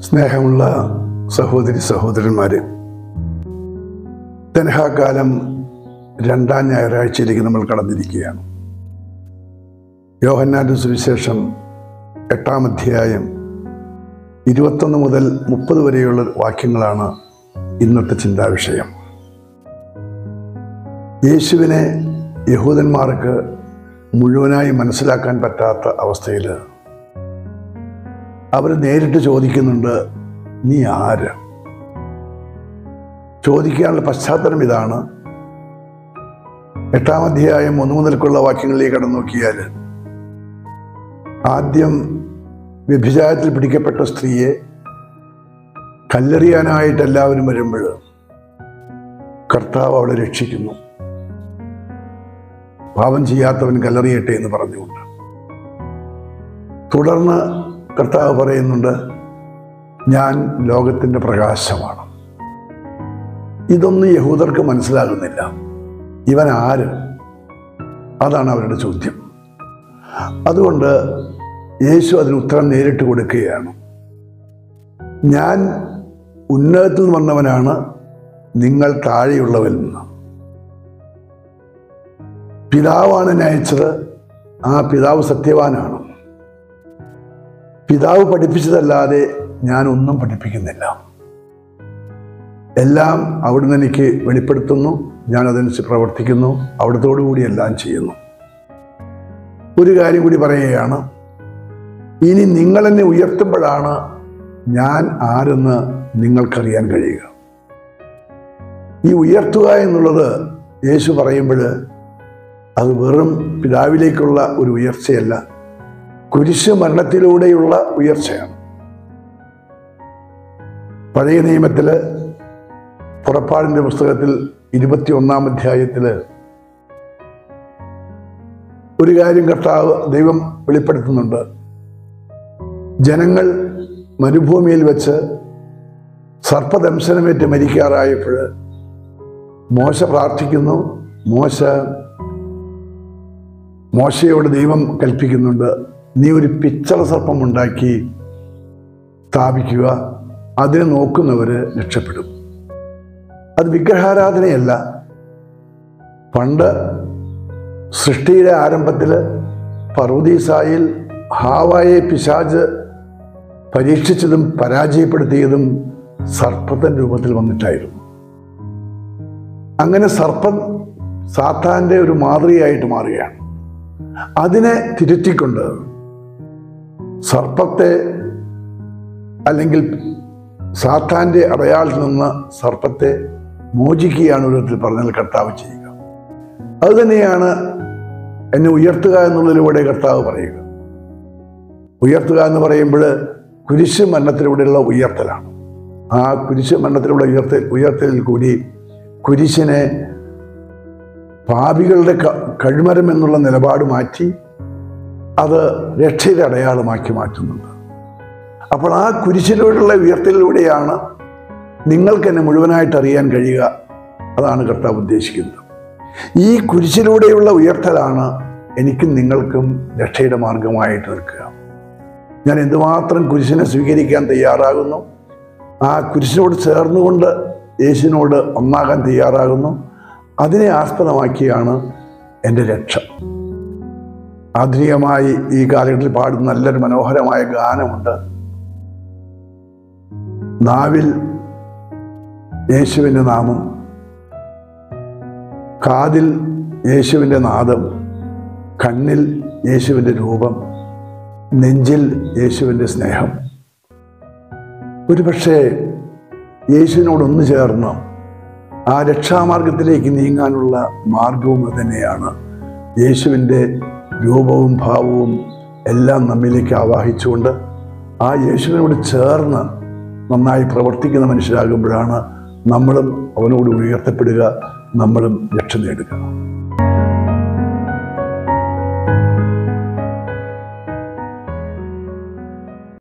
സ്നേഹമുള്ള സഹോദരി സഹോദരന്മാരെ തെനഹാകാലം രണ്ടാം ഞായറാഴ്ചയിലേക്ക് നമ്മൾ കടന്നിരിക്കുകയാണ് യോഹന്നാന്റെ സുവിശേഷം എട്ടാം അധ്യായം ഇരുപത്തൊന്ന് മുതൽ മുപ്പത് വരെയുള്ള വാക്യങ്ങളാണ് ഇന്നത്തെ ചിന്താവിഷയം യേശുവിനെ യഹൂദന്മാർക്ക് മുഴുവനായി മനസ്സിലാക്കാൻ പറ്റാത്ത അവസ്ഥയിൽ അവർ നേരിട്ട് ചോദിക്കുന്നുണ്ട് നീ ആര് ചോദിക്കാനുള്ള പശ്ചാത്തലം ഇതാണ് എട്ടാം അധ്യായം ഒന്ന് മുതൽക്കുള്ള വാക്യങ്ങളിലേക്ക് കടന്നു നോക്കിയാൽ ആദ്യം വ്യഭിചാരത്തിൽ പിടിക്കപ്പെട്ട സ്ത്രീയെ കല്ലെറിയാനായിട്ട് എല്ലാവരും വരുമ്പോൾ കർത്താവ് അവളെ രക്ഷിക്കുന്നു പാപം ചെയ്യാത്തവൻ കല്ലെറിയട്ടെ എന്ന് പറഞ്ഞുകൊണ്ട് തുടർന്ന് കർത്താവ് പറയുന്നുണ്ട് ഞാൻ ലോകത്തിൻ്റെ പ്രകാശമാണ് ഇതൊന്നും യഹൂദർക്ക് മനസ്സിലാകുന്നില്ല ഇവൻ ആര് അതാണ് അവരുടെ ചോദ്യം അതുകൊണ്ട് യേശു അതിന് ഉത്തരം നേരിട്ട് കൊടുക്കുകയാണ് ഞാൻ ഉന്നതത്തിൽ നിന്ന് വന്നവനാണ് നിങ്ങൾ താഴെയുള്ളവരിൽ നിന്ന് പിതാവാണ് എന്നെ അയച്ചത് ആ പിതാവ് സത്യവാനാണ് പിതാവ് പഠിപ്പിച്ചതല്ലാതെ ഞാൻ ഒന്നും പഠിപ്പിക്കുന്നില്ല എല്ലാം അവിടുന്ന് എനിക്ക് വെളിപ്പെടുത്തുന്നു ഞാൻ അതനുസരിച്ച് പ്രവർത്തിക്കുന്നു അവിടത്തോടു കൂടി എല്ലാം ചെയ്യുന്നു ഒരു കാര്യം കൂടി പറയുകയാണ് ഇനി നിങ്ങൾ എന്നെ ഉയർത്തുമ്പോഴാണ് ഞാൻ ആരെന്ന് നിങ്ങൾക്കറിയാൻ കഴിയുക ഈ ഉയർത്തുക എന്നുള്ളത് യേശു പറയുമ്പോൾ അത് വെറും പിതാവിലേക്കുള്ള ഒരു ഉയർച്ചയല്ല കുരിശ് മരണത്തിലൂടെയുള്ള ഉയർച്ചയാണ് പഴയ നിയമത്തിൽ പുറപ്പാടിൻ്റെ പുസ്തകത്തിൽ ഇരുപത്തി ഒന്നാം അധ്യായത്തിൽ ഒരു കാര്യം കർത്താവ് ദൈവം വെളിപ്പെടുത്തുന്നുണ്ട് ജനങ്ങൾ മരുഭൂമിയിൽ വെച്ച് സർപ്പദംശനമേറ്റ് മരിക്കാറായപ്പോൾ മോശ പ്രാർത്ഥിക്കുന്നു മോശ മോശയോട് ദൈവം കൽപ്പിക്കുന്നുണ്ട് നീ ഒരു പിച്ചള സർപ്പം ഉണ്ടാക്കി സ്ഥാപിക്കുക അതിനെ നോക്കുന്നവർ രക്ഷപ്പെടും അത് വിഗ്രഹാരാധനയല്ല പണ്ട് സൃഷ്ടിയുടെ ആരംഭത്തിൽ പർവ്വതീസായിൽ ഹാവായെ പിശാജ് പരീക്ഷിച്ചതും പരാജയപ്പെടുത്തിയതും സർപ്പത്തിൻ്റെ രൂപത്തിൽ വന്നിട്ടായിരുന്നു അങ്ങനെ സർപ്പം സാത്താൻ്റെ ഒരു മാതൃകയായിട്ട് മാറുകയാണ് അതിനെ തിരുത്തിക്കൊണ്ട് സർപ്പത്തെ അല്ലെങ്കിൽ സാത്താൻ്റെ അടയാളത്തിൽ നിന്ന് സർപ്പത്തെ മോചിക്കുകയാണ് ഒരു വിധത്തിൽ പറഞ്ഞാൽ കർത്താവ് ചെയ്യുക അതുതന്നെയാണ് എന്നെ ഉയർത്തുക എന്നുള്ളതിലൂടെ കർത്താവ് പറയുക ഉയർത്തുക എന്ന് പറയുമ്പോൾ കുരിശ് മരണത്തിലൂടെയുള്ള ഉയർത്തലാണ് ആ കുരിശ് മരണത്തിലൂടെ ഉയർത്തൽ ഉയർത്തലിൽ കൂടി കുരിശിനെ പാപികളുടെ കഴിമരം എന്നുള്ള നിലപാട് മാറ്റി അത് രക്ഷയുടെ അടയാളമാക്കി മാറ്റുന്നുണ്ട് അപ്പോൾ ആ കുരിശിലൂടെയുള്ള ഉയർത്തലിലൂടെയാണ് നിങ്ങൾക്ക് എന്നെ മുഴുവനായിട്ട് അറിയാൻ കഴിയുക അതാണ് കർത്താവ് ഉദ്ദേശിക്കുന്നത് ഈ കുരിശിലൂടെയുള്ള ഉയർത്തലാണ് എനിക്കും നിങ്ങൾക്കും രക്ഷയുടെ മാർഗമായിട്ട് നിൽക്കുക ഞാൻ എന്തുമാത്രം കുരിശിനെ സ്വീകരിക്കാൻ തയ്യാറാകുന്നു ആ കുരിശിനോട് ചേർന്നുകൊണ്ട് യേശുവിനോട് ഒന്നാകാൻ തയ്യാറാകുന്നു അതിനെ ആസ്പദമാക്കിയാണ് എൻ്റെ രക്ഷ ആധുനികമായി ഈ കാലഘട്ടത്തിൽ പാടുന്ന നല്ലൊരു മനോഹരമായ ഗാനമുണ്ട് നാവിൽ യേശുവിൻ്റെ നാമം കാതിൽ യേശുവിൻ്റെ നാദം കണ്ണിൽ യേശുവിൻ്റെ രൂപം നെഞ്ചിൽ യേശുവിൻ്റെ സ്നേഹം ഒരുപക്ഷെ യേശുവിനോടൊന്നു ചേർന്ന് ആ രക്ഷാമാർഗത്തിലേക്ക് നീങ്ങാനുള്ള മാർഗവും തന്നെയാണ് യേശുവിൻ്റെ രൂപവും ഭാവവും എല്ലാം നമ്മിലേക്ക് ആവാഹിച്ചുകൊണ്ട് ആ യേശുവിനോട് ചേർന്ന് നന്നായി പ്രവർത്തിക്കുന്ന മനുഷ്യരാകുമ്പോഴാണ് നമ്മളും അവനോട് ഉയർത്തപ്പെടുക നമ്മളും രക്ഷ നേടുക